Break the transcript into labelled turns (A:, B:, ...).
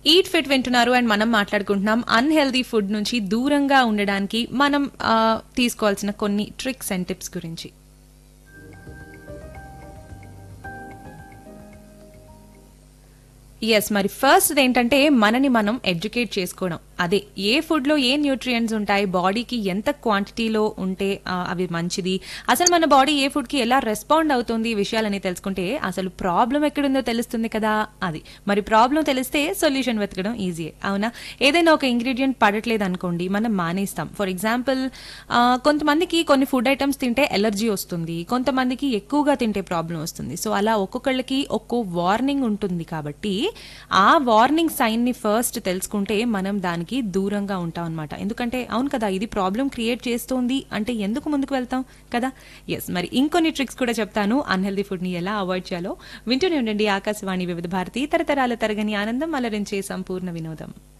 A: eat fit వింటున్నారు and మనం మాట్లాడుకుంటున్నాం అన్హెల్దీ ఫుడ్ నుంచి దూరంగా ఉండడానికి మనం ఆ, తీసుకోవాల్సిన కొన్ని ట్రిక్స్ అండ్ టిప్స్ గురించి ఎస్ మరి ఫస్ట్ ఏంటంటే మనని మనం ఎడ్యుకేట్ చేసుకోవడం అదే ఏ ఫుడ్లో ఏ న్యూట్రియంట్స్ ఉంటాయి బాడీకి ఎంత క్వాంటిటీలో ఉంటే ఆ, అవి మంచిది అసలు మన బాడీ ఏ ఫుడ్కి ఎలా రెస్పాండ్ అవుతుంది ఈ విషయాలని తెలుసుకుంటే అసలు ప్రాబ్లం ఎక్కడుందో తెలుస్తుంది కదా అది మరి ప్రాబ్లం తెలిస్తే సొల్యూషన్ వెతకడం ఈజీయే అవునా ఏదైనా ఒక ఇంగ్రీడియంట్ పడట్లేదు అనుకోండి మనం మానేస్తాం ఫర్ ఎగ్జాంపుల్ కొంతమందికి కొన్ని ఫుడ్ ఐటమ్స్ తింటే ఎలర్జీ వస్తుంది కొంతమందికి ఎక్కువగా తింటే ప్రాబ్లం వస్తుంది సో అలా ఒక్కొక్కళ్ళకి ఒక్కో వార్నింగ్ ఉంటుంది కాబట్టి ఆ వార్నింగ్ సైన్ ని ఫస్ట్ తెలుసుకుంటే మనం దానికి దూరంగా ఉంటాం అనమాట ఎందుకంటే అవును కదా ఇది ప్రాబ్లం క్రియేట్ చేస్తోంది అంటే ఎందుకు ముందుకు వెళ్తాం కదా ఎస్ మరి ఇంకొన్ని ట్రిక్స్ కూడా చెప్తాను అన్హెల్దీ ఫుడ్ ని ఎలా అవాయిడ్ చేయాలో వింటూనే ఉండండి ఆకాశవాణి వివిధ భారతి తరతరాల తరగని ఆనందం అలరించే సంపూర్ణ వినోదం